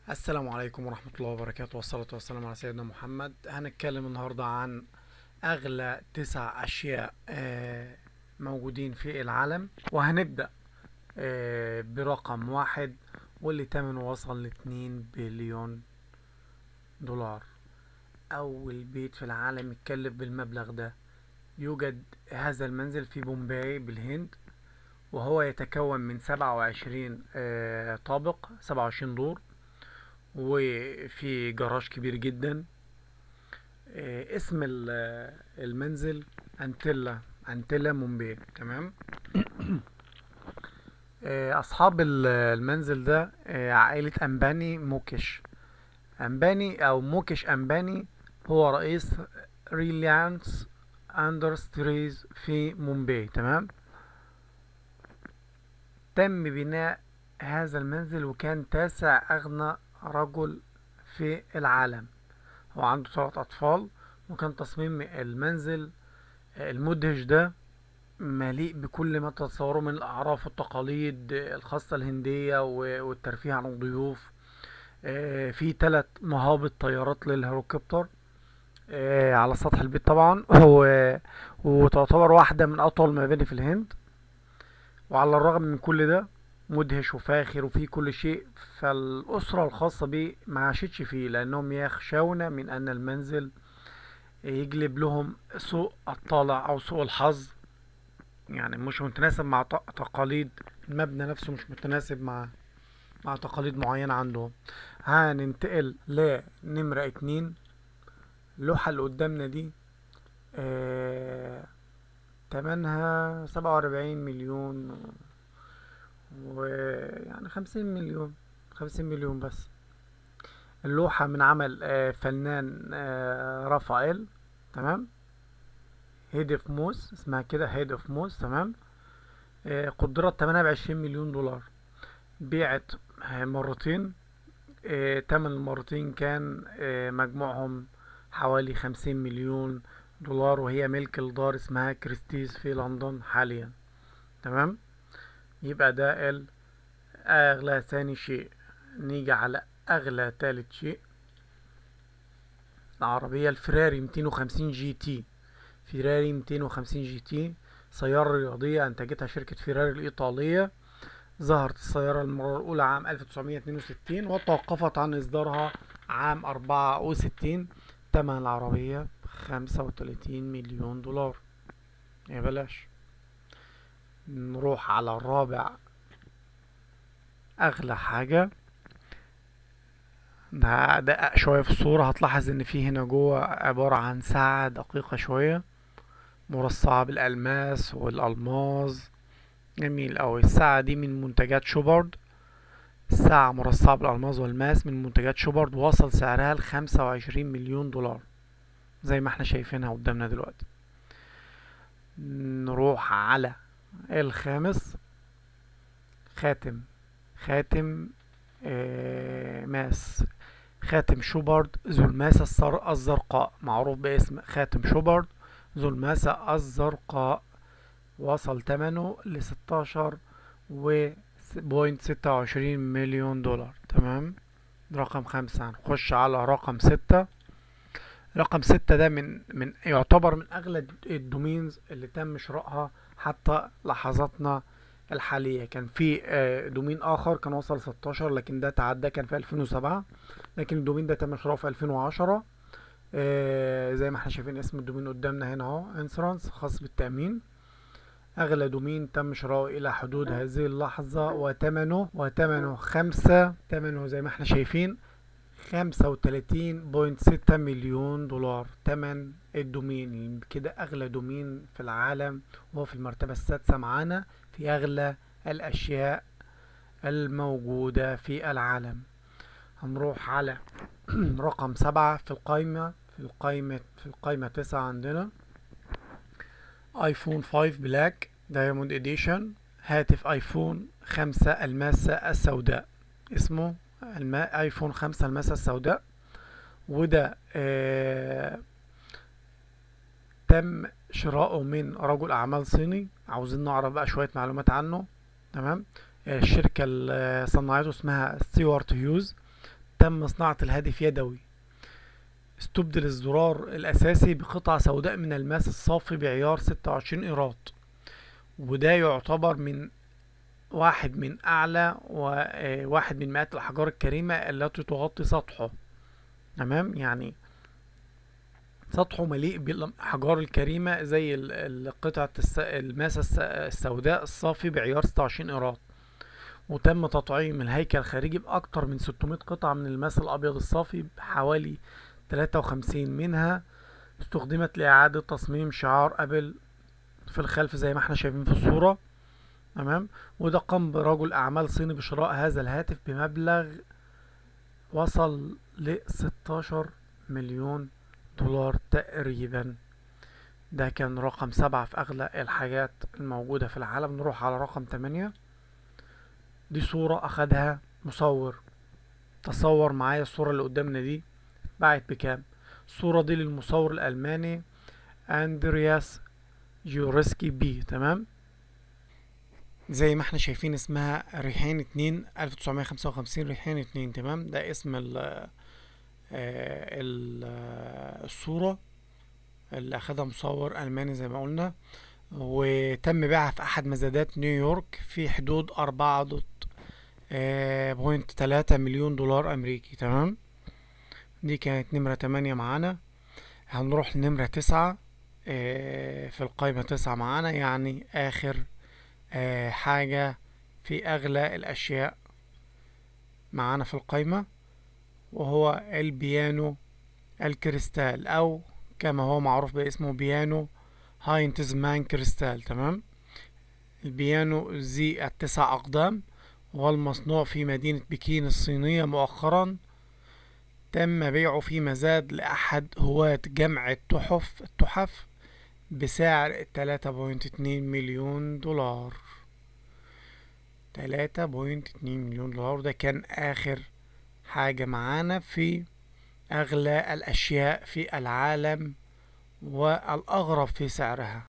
السلام عليكم ورحمة الله وبركاته والصلاة والسلام على سيدنا محمد هنتكلم النهاردة عن أغلى تسع أشياء آه، موجودين في العالم وهنبدأ آه، برقم واحد واللي تمنه وصل لاتنين بليون دولار أول بيت في العالم يتكلف بالمبلغ ده يوجد هذا المنزل في بومباي بالهند وهو يتكون من سبعة وعشرين آه، طابق سبعة وعشرين دور وفي جراج كبير جدا آه، اسم ال- آه، المنزل انتيلا انتيلا مومباي تمام آه، اصحاب ال- المنزل ده آه، عائلة امباني موكش امباني او موكش امباني هو رئيس ريلاينس اندرستريز في مومباي تمام تم بناء هذا المنزل وكان تاسع أغنى رجل في العالم هو عنده ثلاث أطفال وكان تصميم المنزل المدهش ده مليء بكل ما تتصوره من الأعراف والتقاليد الخاصة الهندية و- والترفيه عن الضيوف آه، في ثلاث مهابط طيارات للهليكوبتر آه، على سطح البيت طبعا و- وتعتبر واحدة من أطول المباني في الهند وعلى الرغم من كل ده مدهش وفاخر وفيه كل شيء فالأسرة الخاصة بيه ما عاشتش فيه لأنهم يخشون من أن المنزل يجلب لهم سوء الطالع أو سوء الحظ يعني مش متناسب مع ت- تقاليد المبنى نفسه مش متناسب مع مع تقاليد معينة عندهم هننتقل لنمرة اتنين اللوحة اللي قدامنا دي آه تمنها سبعة وأربعين مليون ويعني خمسين مليون خمسين مليون بس اللوحة من عمل آه، فنان آه، رافائيل تمام هيد اوف موس اسمها كده هيد اوف موس تمام آه، قدرت تمنها بعشرين مليون دولار بيعت آه، مرتين آه، تمن المرتين كان آه، مجموعهم حوالي خمسين مليون دولار وهي ملك الدار اسمها كريستيز في لندن حاليا تمام يبقى ده ال أغلى ثاني شيء نيجي على أغلى تالت شيء العربية الفراري 250 جي تي فيراري 250 جي تي سيارة رياضية أنتجتها شركة فيراري الإيطالية ظهرت السيارة المرة الأولى عام 1962 وتوقفت عن إصدارها عام 64 تمن العربية 35 مليون دولار يا بلاش نروح على الرابع أغلى حاجة ده دقق شوية في الصورة هتلاحظ إن في هنا جوه عبارة عن ساعة دقيقة شوية مرصعة بالألماس والألماظ جميل أوي الساعة دي من منتجات شوبارد الساعة مرصعة بالألماظ والماس من منتجات شوبارد وصل سعرها لخمسة وعشرين مليون دولار زي ما احنا شايفينها قدامنا دلوقتي نروح على الخامس خاتم خاتم آه ماس خاتم شوبارد ذو الماسة الصر- الزرقاء معروف باسم خاتم شوبارد ذو الماسة الزرقاء وصل ثمنه لستاشر و بوينت ستة وعشرين مليون دولار تمام رقم خمسة هنخش على رقم ستة رقم ستة ده من من يعتبر من أغلى الدومينز اللي تم شرائها حتى لحظاتنا الحالية كان في آه، دومين آخر كان وصل 16 لكن ده تعدى كان في 2007 لكن الدومين ده تم شراؤه في 2010 آه، زي ما احنا شايفين اسم الدومين قدامنا هنا اهو انسورانس خاص بالتأمين أغلى دومين تم شراؤه إلى حدود هذه اللحظة وثمنه وثمنه خمسة ثمنه زي ما احنا شايفين خمسة وتلاتين بوينت ستة مليون دولار تمن الدومين كده أغلى دومين في العالم وهو في المرتبة السادسة معانا في أغلى الأشياء الموجودة في العالم هنروح على رقم سبعة في القائمة في القائمة في القائمة تسعة عندنا ايفون 5 بلاك دايموند اديشن هاتف ايفون خمسة الماسة السوداء اسمه الما... ايفون خمسة الماسة السوداء وده آه... تم شراؤه من رجل اعمال صيني عاوزين نعرف بقى شوية معلومات عنه تمام الشركة اللي صنعته اسمها ستيوارت هيوز تم صناعة الهاتف يدوي استبدل الزرار الأساسي بقطعة سوداء من الماس الصافي بعيار 26 قيراط وده يعتبر من واحد من أعلى وواحد من مئات الأحجار الكريمة التي تغطي سطحه تمام يعني سطحه مليء بالأحجار الكريمة زي قطعة الماس السوداء الصافي بعيار 26 قيراط وتم تطعيم الهيكل الخارجي بأكتر من 600 قطعة من الماس الأبيض الصافي بحوالي 53 منها استخدمت لإعادة تصميم شعار أبل في الخلف زي ما احنا شايفين في الصورة تمام وده قام برجل أعمال صيني بشراء هذا الهاتف بمبلغ وصل ل 16 مليون دولار تقريبا ده كان رقم سبعة في أغلى الحاجات الموجودة في العالم نروح على رقم تمانية دي صورة أخدها مصور تصور معايا الصورة اللي قدامنا دي اتباعت بكام الصورة دي للمصور الألماني أندرياس جيورسكي بي تمام زي ما احنا شايفين اسمها ريحين اتنين ألف تسعمية خمسة وخمسين ريحين اتنين تمام ده اسم ال الصورة اللي أخدها مصور ألماني زي ما قلنا وتم بيعها في أحد مزادات نيويورك في حدود أربعة دوت بوينت تلاتة مليون دولار أمريكي تمام دي كانت نمرة تمانية معانا هنروح لنمرة تسعة في القائمة تسعة معانا يعني آخر حاجة في أغلى الأشياء معانا في القائمة وهو البيانو الكريستال أو كما هو معروف باسمه بيانو هاينتز مان كريستال تمام البيانو ذي التسع أقدام والمصنوع في مدينة بكين الصينية مؤخرا تم بيعه في مزاد لأحد هواة جمع التحف التحف بسعر تلاتة بوينت اتنين مليون دولار تلاتة بوينت اتنين مليون دولار ده كان آخر حاجة معانا في أغلى الأشياء في العالم والأغرب في سعرها